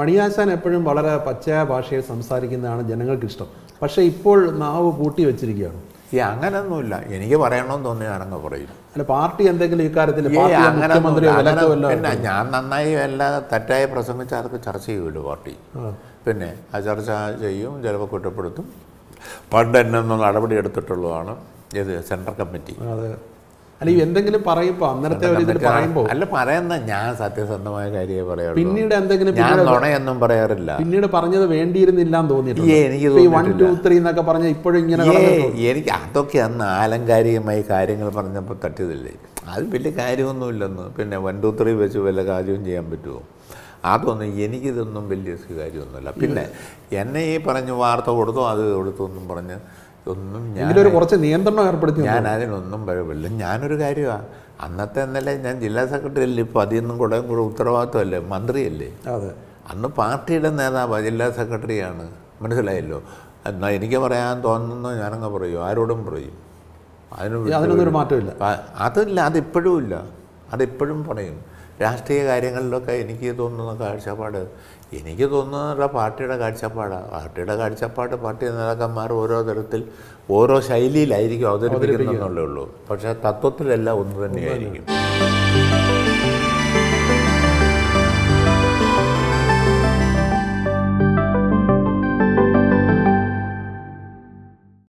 മണിയാശാൻ എപ്പോഴും വളരെ പച്ചയായ ഭാഷയിൽ സംസാരിക്കുന്നതാണ് ജനങ്ങൾക്ക് ഇഷ്ടം പക്ഷേ ഇപ്പോൾ നാവ് പൂട്ടി വെച്ചിരിക്കുകയാണ് ഈ അങ്ങനൊന്നുമില്ല എനിക്ക് പറയണമെന്ന് തോന്നി ഞാനങ്ങ് പറയും അല്ല പാർട്ടി എന്തെങ്കിലും ഇക്കാര്യത്തിൽ ഏയ് പാർട്ടിയോ അങ്ങനൊന്നുമില്ല. മുഖ്യമന്ത്രിയോ അങ്ങനെ വിലക്കോ വല്ലോ പിന്നെ ഞാൻ നന്നായി എല്ലാ തെറ്റായി പ്രസംഗിച്ച അതൊക്കെ ചർച്ച ചെയ്യുമല്ലോ പാർട്ടി പിന്നെ ആ ചർച്ച ചെയ്യും ചിലപ്പോൾ കുറ്റപ്പെടുത്തും പണ്ട് എന്നെ ഒന്ന് നടപടി എടുത്തിട്ടുള്ളതാണ് ഇത് സെൻട്രൽ കമ്മിറ്റി അതെ അല്ല ഈ എന്തെങ്കിലും പറയുമ്പോൾ അന്നേരത്തെ ഒരു ഇതിൽ പറയുമ്പോൾ അല്ല പറയുന്ന ഞാൻ സത്യസന്ധമായ കാര്യമേ പറയാറുള്ളൂ പിന്നീട് എന്തെങ്കിലും ഞാൻ പിന്നീട് നുണയൊന്നും പറയാറില്ല പിന്നീട് പറഞ്ഞത് വേണ്ടിയിരുന്നില്ല എന്ന് തോന്നിയിട്ടുണ്ട് ഏയ്, എനിക്ക് ഇപ്പൊ ഈ വൺ ടു തോന്നിയിട്ടില്ല. ത്രീ എന്നൊക്കെ പറഞ്ഞ ഇപ്പോഴും ഇങ്ങനെ ഏ കടന്നിട്ടുണ്ടോ? എനിക്ക് അതൊക്കെ അന്ന് ആലങ്കാരികമായി കാര്യങ്ങൾ പറഞ്ഞപ്പോൾ തട്ടിയതല്ലേ അത് വലിയ കാര്യമൊന്നുമില്ലെന്ന് പിന്നെ വൺ ടു ത്രീ വെച്ച് വല്ല കാര്യവും ചെയ്യാൻ പറ്റുമോ അതൊന്നും എനിക്കിതൊന്നും വലിയ കാര്യമൊന്നുമില്ല പിന്നെ എന്നെ ഈ പറഞ്ഞ് വാർത്ത കൊടുത്തു അത് കൊടുത്തു എന്നും പറഞ്ഞ് ഒന്നും ഞാൻ ഇതിലൊരു കുറച്ച് നിയന്ത്രണം ഏർപ്പെടുത്തി ഞാൻ അതിനൊന്നും പഴവില്ല ഞാനൊരു കാര്യമാണ് അന്നത്തെ എന്നല്ലേ ഞാൻ ജില്ലാ സെക്രട്ടറി അല്ലേ ഇപ്പോൾ അതിന്നും കൂടെ കൂടെ ഉത്തരവാദിത്വമല്ലേ മന്ത്രിയല്ലേ അതെ അന്ന് പാർട്ടിയുടെ നേതാവ് ജില്ലാ സെക്രട്ടറിയാണ് മനസ്സിലായല്ലോ എന്നാൽ എനിക്ക് പറയാൻ തോന്നുന്നു ഞാനങ്ങ് പറയും ആരോടും പറയും അതിന് ഈ അതിനൊന്നും ഒരു മാറ്റമില്ല ആ- അതില്ല അതിപ്പോഴും ഇല്ല അതിപ്പോഴും പറയും രാഷ്ട്രീയ കാര്യങ്ങളിലൊക്കെ എനിക്ക് തോന്നുന്ന കാഴ്ചപ്പാട് എനിക്ക് തോന്നുന്നത് പാർട്ടിയുടെ കാഴ്ചപ്പാടാണ് പാർട്ടിയുടെ കാഴ്ചപ്പാട് പാർട്ടി നേതാക്കന്മാർ ഓരോ തരത്തിൽ ഓരോ ശൈലിയിലായിരിക്കും അവതരിപ്പിക്കുന്നുള്ളേ ഉള്ളൂ പക്ഷേ തത്വത്തിലെല്ലാം ഒന്ന് തന്നെയായിരിക്കും